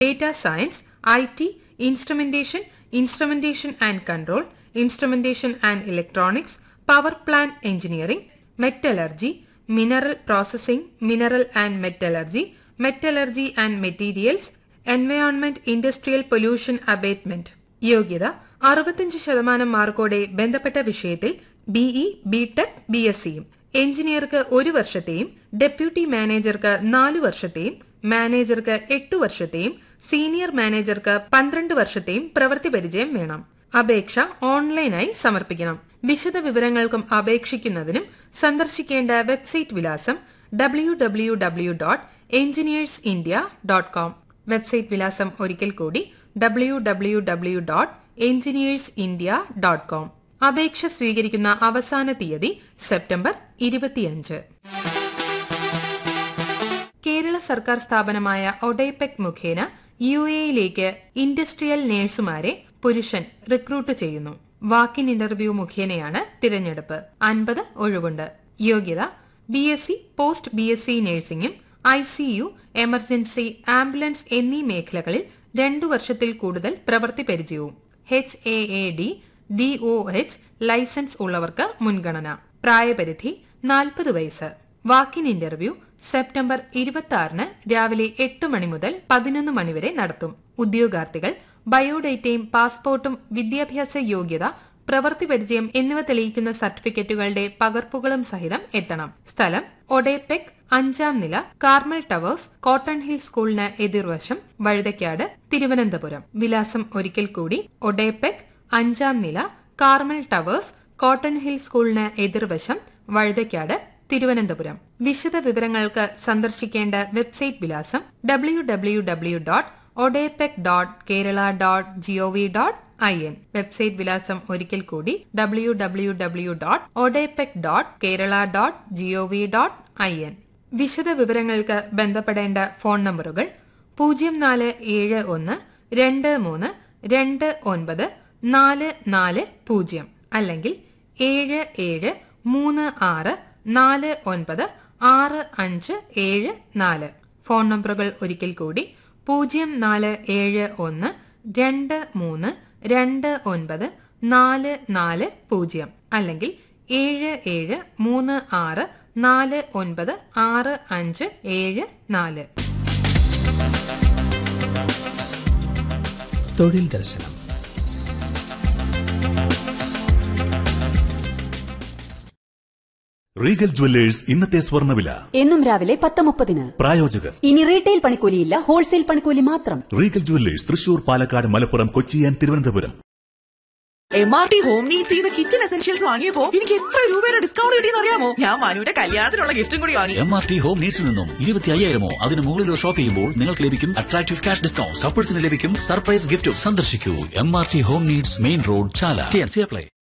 data science I T instrumentation instrumentation and control instrumentation and electronics power plant engineering metallurgy mineral processing mineral and metallurgy metallurgy and materials environment industrial pollution abatement യോഗ്യത അറുപത്തിയഞ്ച് ശതമാനം മാർക്കോടെ ബന്ധപ്പെട്ട വിഷയത്തിൽ BE BTech B S സിയും എഞ്ചിനീയർക്ക് ഒരു വർഷത്തെയും deputy മാനേജർക്ക് നാലു വർഷത്തെയും മാനേജർക്ക് എട്ടു വർഷത്തെയും സീനിയർ മാനേജർക്ക് പന്ത്രണ്ട് വർഷത്തെയും പ്രവൃത്തി പരിചയം വേണം അപേക്ഷ ഓൺലൈനായി സമർപ്പിക്കണം വിശദ വിവരങ്ങൾക്കും അപേക്ഷിക്കുന്നതിനും സന്ദർശിക്കേണ്ട വെബ്സൈറ്റ് വിലാസം W W W dot engineers India dot com website വിലാസം ഒരിക്കൽ കൂടി W W W dot engineers India dot com അപേക്ഷ സ്വീകരിക്കുന്ന അവസാന തീയതി സെപ്റ്റംബർ ഇരുപത്തിയഞ്ച് കേരള സർക്കാർ സ്ഥാപനമായ ഒഡൈപെക് മുഖേന യു എയിലേക്ക് ഇൻഡസ്ട്രിയൽ നഴ്സുമാരെ പുരുഷൻ റിക്രൂട്ട് ചെയ്യുന്നു വാക്കിൻ ഇന്റർവ്യൂ മുഖേനയാണ് തിരഞ്ഞെടുപ്പ് അൻപത് ഒഴിവുണ്ട് യോഗ്യത B S C post B S C നഴ്സിംഗും I C U emergency ambulance എന്നീ മേഖലകളിൽ രണ്ടു വർഷത്തിൽ കൂടുതൽ പ്രവൃത്തി പരിചയവും H A A D D O H license ഉള്ളവർക്ക് മുൻഗണന പ്രായപരിധി നാൽപ്പത് വയസ്സ് വാക്കിൻ ഇന്റർവ്യൂ സെപ്റ്റംബർ ഇരുപത്തി ആറിന് രാവിലെ എട്ട് മണി മുതൽ പതിനൊന്ന് മണിവരെ നടത്തും ഉദ്യോഗാർത്ഥികൾ ബയോഡേറ്റയും പാസ്പോർട്ടും വിദ്യാഭ്യാസ യോഗ്യത പ്രവൃത്തി പരിചയം എന്നിവ തെളിയിക്കുന്ന സർട്ടിഫിക്കറ്റുകളുടെ പകർപ്പുകളും സഹിതം എത്തണം സ്ഥലം ഒഡേപെക് അഞ്ചാം നില കാർമൽ ടവേഴ്സ് കോട്ടൺ ഹിൽ സ്കൂളിന് എതിർവശം വഴുതക്കാട് തിരുവനന്തപുരം വിലാസം ഒരിക്കൽ കൂടി ഒഡേപെക് അഞ്ചാം നില കാർമൽ ടവേഴ്സ് കോട്ടൺ ഹിൽ സ്കൂളിന് എതിർവശം വഴുതക്കാട് തിരുവനന്തപുരം വിശദ വിവരങ്ങൾക്ക് സന്ദർശിക്കേണ്ട വെബ്സൈറ്റ് വിലാസം W W W dot ODEPC dot Kerala dot GOV dot I N website വിലാസം ഒരിക്കൽ കൂടി W W W dot ODEPC dot Kerala dot GOV dot I N വിശദ വിവരങ്ങൾക്ക് ബന്ധപ്പെടേണ്ട ഫോൺ നമ്പറുകൾ പൂജ്യം നാല് ഏഴ് ഒന്ന് രണ്ട് മൂന്ന് രണ്ട് ഒൻപത് നാല് നാല് പൂജ്യം അല്ലെങ്കിൽ ഏഴ് ഏഴ് മൂന്ന് ആറ് നാല് ഒൻപത് ആറ് അഞ്ച് ഏഴ് നാല് ഫോൺ നമ്പറുകൾ ഒരിക്കൽ കൂടി പൂജ്യം നാല് ഏഴ് ഒന്ന് രണ്ട് മൂന്ന് രണ്ട് ഒൻപത് നാല് നാല് പൂജ്യം അല്ലെങ്കിൽ ഏഴ് ഏഴ് മൂന്ന് ആറ് നാല് ഒൻപത് ആറ് അഞ്ച് ഏഴ് നാല് തൊഴിൽ ദർശനം റീഗൽ ജുവല്ലേഴ്സ് ഇന്നത്തെ സ്വർണ്ണവില എന്നും രാവിലെ പത്ത് മുപ്പതിന് പ്രായോജകർ ഇനി റീറ്റെയിൽ പണിക്കൂലിയില്ല ഹോൾസെയിൽ പണിക്കൂലി മാത്രം Regal jewellers Thrissur Palakkad Malappuram Kochi and Thiruvananthapuram M R T home needs ചെയ്ത കിച്ചൺ എസെൻഷ്യൽസ് വാങ്ങിയപ്പോ എനിക്ക് എത്ര രൂപയുടെ ഡിസ്കൗണ്ട് കിട്ടിയെന്ന് അറിയാമോ ഞാൻ മനുവിന്റെ കല്യാണത്തിനുള്ള ഗിഫ്റ്റും കൂടി വാങ്ങി എം ആർ ടി ഹോം നീഡ്സിൽ നിന്നും ഇരുപത്തി അയ്യായിരമോ അതിന് മുകളിലോ ഷോപ്പ് ചെയ്യുമ്പോൾ നിങ്ങൾക്ക് ലഭിക്കും അട്രാക്റ്റീവ് ക്യാഷ് ഡിസ്കൗണ്ട് കപ്പിൾസിന് ലഭിക്കും സർപ്രൈസ് ഗിഫ്റ്റും സന്ദർശിക്കൂ M R T home needs main road Chala T apply